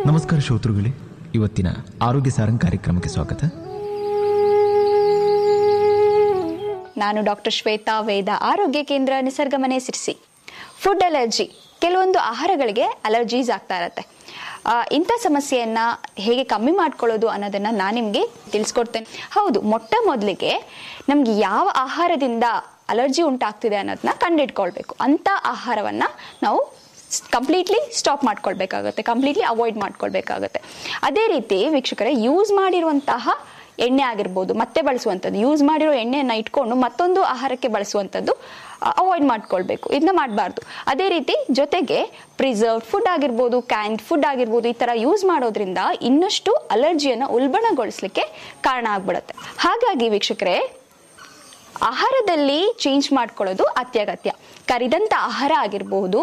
ನಮಸ್ಕಾರ ಶ್ರೋತೃಗಳೇ ಇವತ್ತಿನ ಆರೋಗ್ಯ ಸಾರಂಗ್ ಕಾರ್ಯಕ್ರಮಕ್ಕೆ ಸ್ವಾಗತ ನಾನು ಡಾಕ್ಟರ್ ಶ್ವೇತಾ ವೇದ ಆರೋಗ್ಯ ಕೇಂದ್ರ ನಿಸರ್ಗ ಮನೆ ಸಿರ್ಸಿ ಫುಡ್ ಅಲರ್ಜಿ ಕೆಲವೊಂದು ಆಹಾರಗಳಿಗೆ ಅಲರ್ಜೀಸ್ ಆಗ್ತಾ ಇರತ್ತೆ ಆ, ಇಂಥ ಸಮಸ್ಯೆಯನ್ನ ಹೇಗೆ ಕಮ್ಮಿ ಮಾಡ್ಕೊಳ್ಳೋದು ಅನ್ನೋದನ್ನ ನಾನು ನಿಮಗೆ ತಿಳಿಸ್ಕೊಡ್ತೇನೆ ಹೌದು ಮೊಟ್ಟ ಮೊದಲಿಗೆ ನಮ್ಗೆ ಯಾವ ಆಹಾರದಿಂದ ಅಲರ್ಜಿ ಉಂಟಾಗ್ತಿದೆ ಅನ್ನೋದನ್ನ ಕಂಡಿಡ್ಕೊಳ್ಬೇಕು ಅಂಥ ಆಹಾರವನ್ನ ನಾವು ಕಂಪ್ಲೀಟ್ಲಿ ಸ್ಟಾಪ್ ಮಾಡ್ಕೊಳ್ಬೇಕಾಗುತ್ತೆ ಕಂಪ್ಲೀಟ್ಲಿ ಅವಾಯ್ಡ್ ಮಾಡ್ಕೊಳ್ಬೇಕಾಗುತ್ತೆ ಅದೇ ರೀತಿ ವೀಕ್ಷಕರೇ ಯೂಸ್ ಮಾಡಿರುವಂತಹ ಎಣ್ಣೆ ಆಗಿರ್ಬೋದು ಮತ್ತೆ ಬಳಸುವಂಥದ್ದು ಯೂಸ್ ಮಾಡಿರೋ ಎಣ್ಣೆಯನ್ನು ಇಟ್ಕೊಂಡು ಮತ್ತೊಂದು ಆಹಾರಕ್ಕೆ ಬಳಸುವಂಥದ್ದು ಅವಾಯ್ಡ್ ಮಾಡ್ಕೊಳ್ಬೇಕು ಇದನ್ನ ಮಾಡಬಾರ್ದು ಅದೇ ರೀತಿ ಜೊತೆಗೆ ಪ್ರಿಸರ್ವ್ ಫುಡ್ ಆಗಿರ್ಬೋದು ಕ್ಯಾನ್ಡ್ ಫುಡ್ ಆಗಿರ್ಬೋದು ಈ ಥರ ಯೂಸ್ ಮಾಡೋದ್ರಿಂದ ಇನ್ನಷ್ಟು ಅಲರ್ಜಿಯನ್ನು ಉಲ್ಬಣಗೊಳಿಸ್ಲಿಕ್ಕೆ ಕಾರಣ ಆಗ್ಬಿಡುತ್ತೆ ಹಾಗಾಗಿ ವೀಕ್ಷಕರೇ ಆಹಾರದಲ್ಲಿ ಚೇಂಜ್ ಮಾಡ್ಕೊಳ್ಳೋದು ಅತ್ಯಗತ್ಯ ಕರಿದಂಥ ಆಹಾರ ಆಗಿರಬಹುದು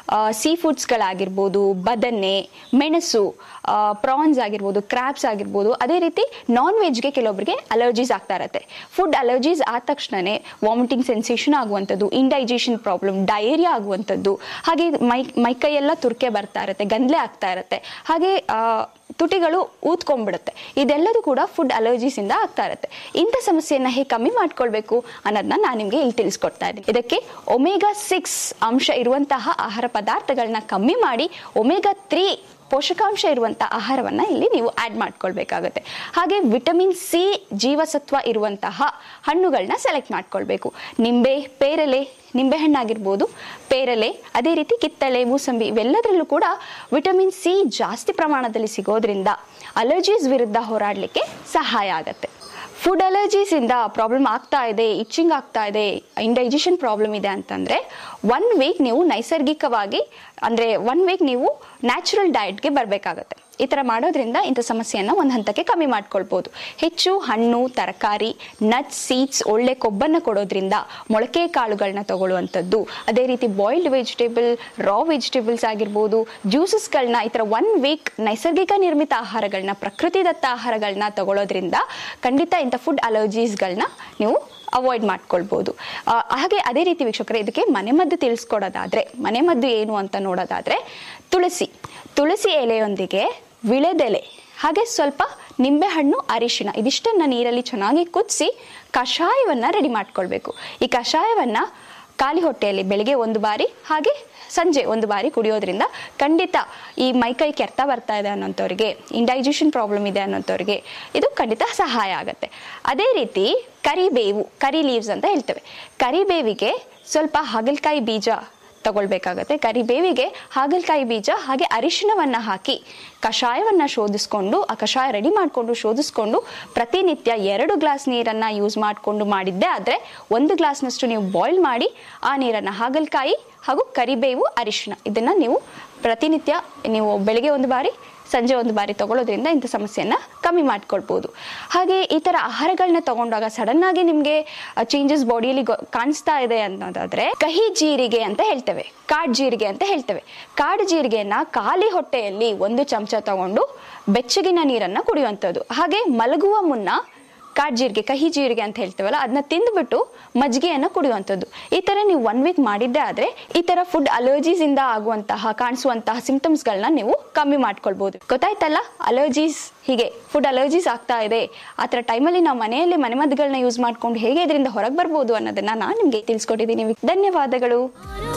ಸೀ ಫುಡ್ಸ್ಗಳಾಗಿರ್ಬೋದು ಬದನೆ ಮೆಣಸು ಪ್ರಾನ್ಸ್ ಆಗಿರ್ಬೋದು ಕ್ರ್ಯಾಬ್ಸ್ ಆಗಿರ್ಬೋದು ಅದೇ ರೀತಿ ನಾನ್ ವೆಜ್ಗೆ ಕೆಲವೊಬ್ಬರಿಗೆ ಅಲರ್ಜೀಸ್ ಆಗ್ತಾ ಇರತ್ತೆ ಫುಡ್ ಅಲರ್ಜೀಸ್ ಆದ ತಕ್ಷಣನೇ ವಾಮಿಟಿಂಗ್ ಸೆನ್ಸೇಷನ್ ಆಗುವಂಥದ್ದು ಇಂಡೈಜೆಷನ್ ಪ್ರಾಬ್ಲಮ್ ಡಯೇರಿಯಾ ಆಗುವಂಥದ್ದು ಹಾಗೆ ಮೈ ಮೈಕೈಯೆಲ್ಲ ತುರ್ಕೆ ಬರ್ತಾ ಇರುತ್ತೆ ಗಂದ್ಲೆ ಆಗ್ತಾ ಇರುತ್ತೆ ಹಾಗೆ ಆ, ತುಟಿಗಳು ಊದ್ಕೊಂಡ್ಬಿಡುತ್ತೆ ಇದೆಲ್ಲದೂ ಕೂಡ ಫುಡ್ ಅಲರ್ಜೀಸ್ ಇಂದ ಆಗ್ತಾ ಇರುತ್ತೆ ಇಂಥ ಸಮಸ್ಯೆಯನ್ನ ಹೇಗೆ ಕಮ್ಮಿ ಮಾಡ್ಕೊಳ್ಬೇಕು ಅನ್ನೋದನ್ನ ನಾನು ನಿಮಗೆ ಇಲ್ಲಿ ತಿಳಿಸ್ಕೊಡ್ತಾ ಇದ್ದೀನಿ ಇದಕ್ಕೆ ಒಮೆಗಾ ಸಿಕ್ಸ್ ಅಂಶ ಇರುವಂತಹ ಆಹಾರ ಪದಾರ್ಥಗಳನ್ನ ಕಮ್ಮಿ ಮಾಡಿ ಒಮೆಗಾ ತ್ರೀ ಪೋಷಕಾಂಶ ಇರುವಂತಹ ಆಹಾರವನ್ನ ಇಲ್ಲಿ ನೀವು ಆಡ್ ಮಾಡ್ಕೊಳ್ಬೇಕಾಗುತ್ತೆ ಹಾಗೆ ವಿಟಮಿನ್ ಸಿ ಜೀವಸತ್ವ ಇರುವಂತಹ ಹಣ್ಣುಗಳನ್ನ ಸೆಲೆಕ್ಟ್ ಮಾಡ್ಕೊಳ್ಬೇಕು ನಿಂಬೆ ಪೇರಲೆ ನಿಂಬೆಹಣ್ಣಾಗಿರ್ಬೋದು ಪೇರಲೆ ಅದೇ ರೀತಿ ಕಿತ್ತಳೆ ಮೂಸಂಬಿ ಇವೆಲ್ಲದರಲ್ಲೂ ಕೂಡ ವಿಟಮಿನ್ ಸಿ ಜಾಸ್ತಿ ಪ್ರಮಾಣದಲ್ಲಿ ಸಿಗೋದ್ರಿಂದ ಅಲರ್ಜೀಸ್ ವಿರುದ್ಧ ಹೋರಾಡಲಿಕ್ಕೆ ಸಹಾಯ ಆಗುತ್ತೆ ಫುಡ್ ಅಲರ್ಜೀಸ್ ಇಂದ ಪ್ರಾಬ್ಲಮ್ ಆಗ್ತಾ ಇದೆ ಇಚ್ಚಿಂಗ್ ಆಗ್ತಾ ಇದೆ ಇಂಡೈಜೆಷನ್ ಪ್ರಾಬ್ಲಮ್ ಇದೆ ಅಂತಂದ್ರೆ ಒನ್ ವೀಕ್ ನೀವು ನೈಸರ್ಗಿಕವಾಗಿ ಅಂದ್ರೆ ಒನ್ ವೀಕ್ ನೀವು ನ್ಯಾಚುರಲ್ ಡಯಟ್ಗೆ ಬರಬೇಕಾಗತ್ತೆ ಈ ಥರ ಮಾಡೋದ್ರಿಂದ ಇಂಥ ಸಮಸ್ಯೆಯನ್ನು ಒಂದು ಹಂತಕ್ಕೆ ಕಮ್ಮಿ ಮಾಡ್ಕೊಳ್ಬೋದು ಹೆಚ್ಚು ಹಣ್ಣು ತರಕಾರಿ ನಟ್ಸ್ ಸೀಡ್ಸ್ ಒಳ್ಳೆ ಕೊಬ್ಬನ್ನು ಕೊಡೋದ್ರಿಂದ ಮೊಳಕೆ ಕಾಳುಗಳನ್ನ ತಗೊಳ್ಳುವಂಥದ್ದು ಅದೇ ರೀತಿ ಬಾಯ್ಲ್ಡ್ ವೆಜಿಟೇಬಲ್ ರಾ ವೆಜಿಟೇಬಲ್ಸ್ ಆಗಿರ್ಬೋದು ಜ್ಯೂಸಸ್ಗಳನ್ನ ಈ ಥರ ಒನ್ ವೀಕ್ ನೈಸರ್ಗಿಕ ನಿರ್ಮಿತ ಆಹಾರಗಳನ್ನ ಪ್ರಕೃತಿದತ್ತ ಆಹಾರಗಳನ್ನ ತಗೊಳ್ಳೋದ್ರಿಂದ ಖಂಡಿತ ಇಂಥ ಫುಡ್ ಅಲರ್ಜೀಸ್ಗಳನ್ನ ನೀವು ಅವಾಯ್ಡ್ ಮಾಡ್ಕೊಳ್ಬೋದು ಆ, ಹಾಗೆ ಅದೇ ರೀತಿ ವೀಕ್ಷಕರೇ ಇದಕ್ಕೆ ಮನೆಮದ್ದು ತಿಳಿಸ್ಕೊಡೋದಾದ್ರೆ ಮನೆಮದ್ದು ಏನು ಅಂತ ನೋಡೋದಾದ್ರೆ ತುಳಸಿ ತುಳಸಿ ಎಲೆಯೊಂದಿಗೆ ವಿಳೆದೆಲೆ ಹಾಗೆ ಸ್ವಲ್ಪ ನಿಂಬೆಹಣ್ಣು ಅರಿಶಿಣ ಇದಿಷ್ಟನ್ನ ನೀರಲ್ಲಿ ಚೆನ್ನಾಗಿ ಕುದಿಸಿ ಕಷಾಯವನ್ನ ರೆಡಿ ಮಾಡ್ಕೊಳ್ಬೇಕು ಈ ಕಷಾಯವನ್ನ ಖಾಲಿ ಹೊಟ್ಟೆಯಲ್ಲಿ ಬೆಳಿಗ್ಗೆ ಒಂದು ಬಾರಿ ಹಾಗೆ ಸಂಜೆ ಒಂದು ಬಾರಿ ಕುಡಿಯೋದ್ರಿಂದ ಖಂಡಿತ ಈ ಮೈಕೈ ಕೆರ್ತ ಬರ್ತಾ ಇದೆ ಅನ್ನೋಂಥವ್ರಿಗೆ ಇಂಡೈಜೆಷನ್ ಪ್ರಾಬ್ಲಮ್ ಇದೆ ಅನ್ನೋಂಥವ್ರಿಗೆ ಇದು ಖಂಡಿತ ಸಹಾಯ ಆಗುತ್ತೆ ಅದೇ ರೀತಿ ಕರಿಬೇವು ಕರಿ ಲೀವ್ಸ್ ಅಂತ ಹೇಳ್ತೇವೆ ಕರಿಬೇವಿಗೆ ಸ್ವಲ್ಪ ಹಾಗಲಕಾಯಿ ಬೀಜ ತಗೊಳ್ಬೇಕಾಗತ್ತೆ ಕರಿಬೇವಿಗೆ ಹಾಗಲಕಾಯಿ ಬೀಜ ಹಾಗೆ ಅರಿಶಿಣವನ್ನ ಹಾಕಿ ಕಷಾಯವನ್ನ ಶೋಧಿಸ್ಕೊಂಡು ಆ ಕಷಾಯ ರೆಡಿ ಮಾಡಿಕೊಂಡು ಶೋಧಿಸ್ಕೊಂಡು ಪ್ರತಿನಿತ್ಯ ಎರಡು ಗ್ಲಾಸ್ ನೀರನ್ನ ಯೂಸ್ ಮಾಡಿಕೊಂಡು ಮಾಡಿದ್ದೆ ಆದರೆ ಒಂದು ಗ್ಲಾಸ್ನಷ್ಟು ನೀವು ಬಾಯ್ಲ್ ಮಾಡಿ ಆ ನೀರನ್ನ ಹಾಗಲಕಾಯಿ ಹಾಗೂ ಕರಿಬೇವು ಅರಿಶಿಣ ಇದನ್ನ ನೀವು ಪ್ರತಿನಿತ್ಯ ನೀವು ಬೆಳಿಗ್ಗೆ ಒಂದು ಬಾರಿ ಸಂಜೆ ಒಂದು ಬಾರಿ ತಗೊಳ್ಳೋದ್ರಿಂದ ಇಂಥ ಸಮಸ್ಯೆಯನ್ನ ಕಮ್ಮಿ ಮಾಡ್ಕೊಳ್ಬೋದು ಹಾಗೆ ಈ ಥರ ಆಹಾರಗಳನ್ನ ತಗೊಂಡಾಗ ಸಡನ್ ಆಗಿ ನಿಮಗೆ ಚೇಂಜಸ್ ಬಾಡಿಯಲ್ಲಿ ಕಾಣಿಸ್ತಾ ಇದೆ ಅನ್ನೋದಾದ್ರೆ ಕಹಿ ಜೀರಿಗೆ ಅಂತ ಹೇಳ್ತೇವೆ ಕಾಡ್ ಜೀರಿಗೆ ಅಂತ ಹೇಳ್ತೇವೆ ಕಾಡು ಜೀರಿಗೆಯನ್ನ ಖಾಲಿ ಹೊಟ್ಟೆಯಲ್ಲಿ ಒಂದು ಚಮಚ ತಗೊಂಡು ಬೆಚ್ಚಗಿನ ನೀರನ್ನ ಕುಡಿಯುವಂಥದ್ದು ಹಾಗೆ ಮಲಗುವ ಮುನ್ನ ಕಾಡ್ ಜೀರಿಗೆ ಕಹಿ ಜೀರಿಗೆ ಅಂತ ಹೇಳ್ತೇವಲ್ಲ ಅದನ್ನ ತಿಂದ್ಬಿಟ್ಟು ಮಜ್ಜಿಗೆಯನ್ನ ಕುಡಿಯುವಂಥದ್ದು ಈ ತರ ನೀವು ಒನ್ ವೀಕ್ ಮಾಡಿದ್ದೆ ಆದ್ರೆ ಈ ತರ ಫುಡ್ ಅಲರ್ಜೀಸ್ ಇಂದ ಆಗುವಂತಹ ಕಾಣಿಸುವಂತಹ ಸಿಂಪ್ಟಮ್ಸ್ ಗಳನ್ನ ನೀವು ಕಮ್ಮಿ ಮಾಡ್ಕೊಳ್ಬಹುದು ಗೊತ್ತಾಯ್ತಲ್ಲ ಅಲರ್ಜೀಸ್ ಹೀಗೆ ಫುಡ್ ಅಲರ್ಜೀಸ್ ಆಗ್ತಾ ಇದೆ ಆ ಥರ ಟೈಮಲ್ಲಿ ನಾವು ಮನೆಯಲ್ಲಿ ಮನೆಮದ್ದುಗಳನ್ನ ಯೂಸ್ ಮಾಡ್ಕೊಂಡು ಹೇಗೆ ಇದರಿಂದ ಹೊರಗೆ ಬರ್ಬೋದು ಅನ್ನೋದನ್ನ ನಾನು ನಿಮಗೆ ತಿಳಿಸ್ಕೊಟ್ಟಿದ್ದೀನಿ ಧನ್ಯವಾದಗಳು ಆರೋಗ್ಯ